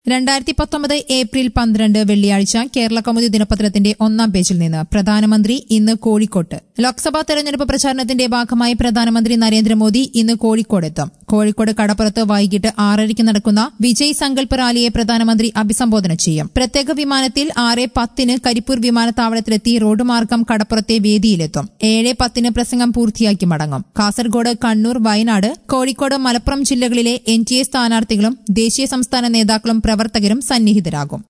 രണ്ടായിരത്തി പത്തൊമ്പത് ഏപ്രിൽ പന്ത്രണ്ട് വെള്ളിയാഴ്ച കേരള കൗമുദി ദിനപത്രത്തിന്റെ ഒന്നാം പേജിൽ നിന്ന് പ്രധാനമന്ത്രി ഇന്ന് കോഴിക്കോട്ട് ലോക്സഭാ തെരഞ്ഞെടുപ്പ് പ്രചാരണത്തിന്റെ ഭാഗമായി പ്രധാനമന്ത്രി നരേന്ദ്രമോദി ഇന്ന് കോഴിക്കോടെത്തും കോഴിക്കോട് കടപ്പുറത്ത് വൈകിട്ട് ആറരയ്ക്ക് നടക്കുന്ന വിജയ് സങ്കല്പ് റാലിയെ പ്രധാനമന്ത്രി അഭിസംബോധന ചെയ്യും പ്രത്യേക വിമാനത്തിൽ ആറ് പത്തിന് കരിപ്പൂർ വിമാനത്താവളത്തിലെത്തി റോഡ് മാർഗം കടപ്പുറത്തെ വേദിയിലെത്തും ഏഴ് പത്തിന് പ്രസംഗം പൂർത്തിയാക്കി മടങ്ങും കാസർഗോഡ് കണ്ണൂർ വയനാട് കോഴിക്കോട് മലപ്പുറം ജില്ലകളിലെ എൻ ടി എ സ്ഥാനാർത്ഥികളും ദേശീയ സംസ്ഥാന നേതാക്കളും പ്രവർത്തകരും സന്നിഹിതരാകും